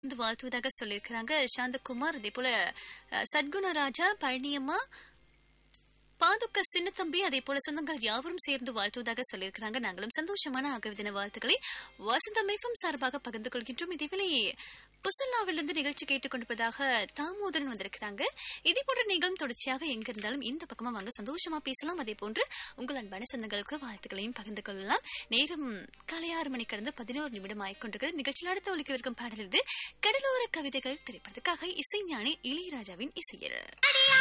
வந்து வாழ்த்துவதாக சொல்லியிருக்கிறாங்க சாந்தகுமார் அதே போல அஹ், சத்குணராஜா பழனியம்மா பாதுக்க சின்னத்தம்பி அதே போல சொந்தங்கள் யாவரும் சேர்ந்து வாழ்த்துவதாக சொல்லியிருக்கிறாங்க நாங்களும் சந்தோஷமான ஆகவே தின வாழ்த்துக்களை வசந்தமைக்கும் சார்பாக பகிர்ந்து கொள்கின்றோம் இதேவேளை புசல்லாவிலிருந்து நிகழ்ச்சி கேட்டுக்கொண்டிருப்பதாக தாமோதரன் வந்திருக்கிறாங்க இதே போன்ற நீங்களும் தொடர்ச்சியாக எங்க இருந்தாலும் இந்த பக்கமா வாங்க சந்தோஷமா பேசலாம் அதே போன்று உங்கள் அன்பான சொந்தங்களுக்கு வாழ்த்துக்களையும் பகிர்ந்து கொள்ளலாம் நேரம் காலை ஆறு மணி கடந்து பதினோரு நிமிடம் ஆயிக்கொண்டிருக்கிறது நிகழ்ச்சியில் அடுத்த ஒலிக்கவிருக்கும் பாடல் இது கடலோர கவிதைகள் திரைப்படத்துக்காக இசைஞானி இளையராஜாவின் இசையில்